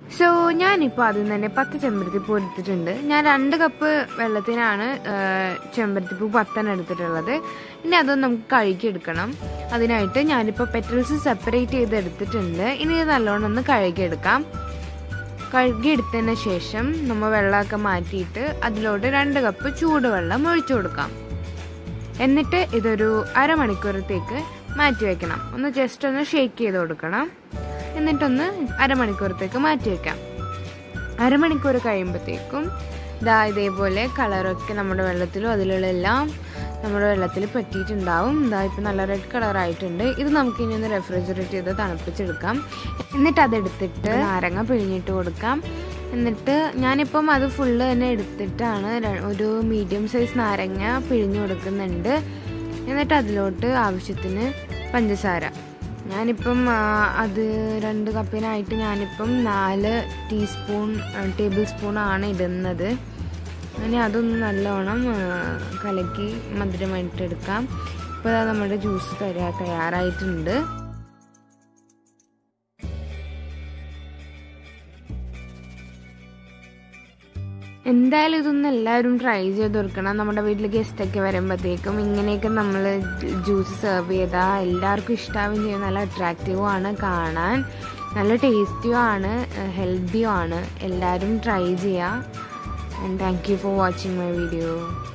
so ഞാനിപ്പോൾ അതിൽ തന്നെ പത്ത് ചെമ്പരത്തിപ്പൂ എടുത്തിട്ടുണ്ട് ഞാൻ രണ്ട് കപ്പ് വെള്ളത്തിനാണ് ആ, ചെമ്പരത്തിപ്പൂ പത്തെണ്ണം എടുത്തിട്ടുള്ളത് ഇനി അതൊന്ന് നമുക്ക് കഴുകിയെടുക്കണം അതിനായിട്ട് ഞാനിപ്പോൾ പെറ്റൽസ് സെപ്പറേറ്റ് ചെയ്ത് എടുത്തിട്ടുണ്ട് ഇനി ഇത് നല്ലോണം ഒന്ന് കഴുകിയെടുക്കാം കഴുകിയെടുത്തതിന് ശേഷം നമ്മൾ വെള്ളമൊക്കെ മാറ്റിയിട്ട് അതിലോട്ട് രണ്ട് കപ്പ് ചൂടുവെള്ളം ഒഴിച്ചു കൊടുക്കാം എന്നിട്ട് ഇതൊരു അരമണിക്കൂറത്തേക്ക് മാറ്റി വെക്കണം ഒന്ന് ജസ്റ്റ് ഒന്ന് ഷേക്ക് ചെയ്ത് കൊടുക്കണം എന്നിട്ടൊന്ന് അരമണിക്കൂറത്തേക്ക് മാറ്റി വെക്കാം അരമണിക്കൂർ കഴിയുമ്പോഴത്തേക്കും ദാ ഇതേപോലെ കളറൊക്കെ നമ്മുടെ വെള്ളത്തിലും അതിലുള്ള എല്ലാം നമ്മുടെ വെള്ളത്തിൽ പറ്റിയിട്ടുണ്ടാവും ഇതാ ഇപ്പം നല്ല റെഡ് കളറായിട്ടുണ്ട് ഇത് നമുക്ക് ഇനി ഒന്ന് റെഫ്രിജറേറ്റ് ചെയ്ത് തണുപ്പിച്ചെടുക്കാം എന്നിട്ട് അതെടുത്തിട്ട് നാരങ്ങ പിഴിഞ്ഞിട്ട് കൊടുക്കാം എന്നിട്ട് ഞാനിപ്പം അത് ഫുള്ള് തന്നെ എടുത്തിട്ടാണ് ര- ഒരു മീഡിയം സൈസ് നാരങ്ങ പിഴിഞ്ഞു കൊടുക്കുന്നുണ്ട് എന്നിട്ട് അതിലോട്ട് ആവശ്യത്തിന് പഞ്ചസാര ഞാനിപ്പം ആ, അത് രണ്ട് കപ്പിനായിട്ട് ഞാനിപ്പം നാല് ടീസ്പൂൺ ടേബിൾ സ്പൂണാണ് ഇടുന്നത് അങ്ങനെ അതൊന്ന് നല്ലോണം ആ, കലക്കി മധുരമായിട്ട് എടുക്കാം ഇപ്പോൾ ദാ നമ്മുടെ ജ്യൂസ് തരാ തയ്യാറായിട്ടുണ്ട് എന്തായാലും ഇതൊന്നും എല്ലാവരും ട്രൈ ചെയ്ത് കൊടുക്കണം നമ്മുടെ വീട്ടിൽ ഗസ്റ്റ് ഒക്കെ വരുമ്പോഴത്തേക്കും ഇങ്ങനെയൊക്കെ നമ്മൾ ജ്യൂസ് സെർവ് ചെയ്താൽ എല്ലാവർക്കും ഇഷ്ടാവുകയും ചെയ്യും നല്ല അട്രാക്റ്റീവും ആണ് കാണാൻ നല്ല ടേസ്റ്റിയും ആണ് ഹെൽത്തിയും ആണ് എല്ലാവരും ട്രൈ ചെയ്യുക and thank you for watching my video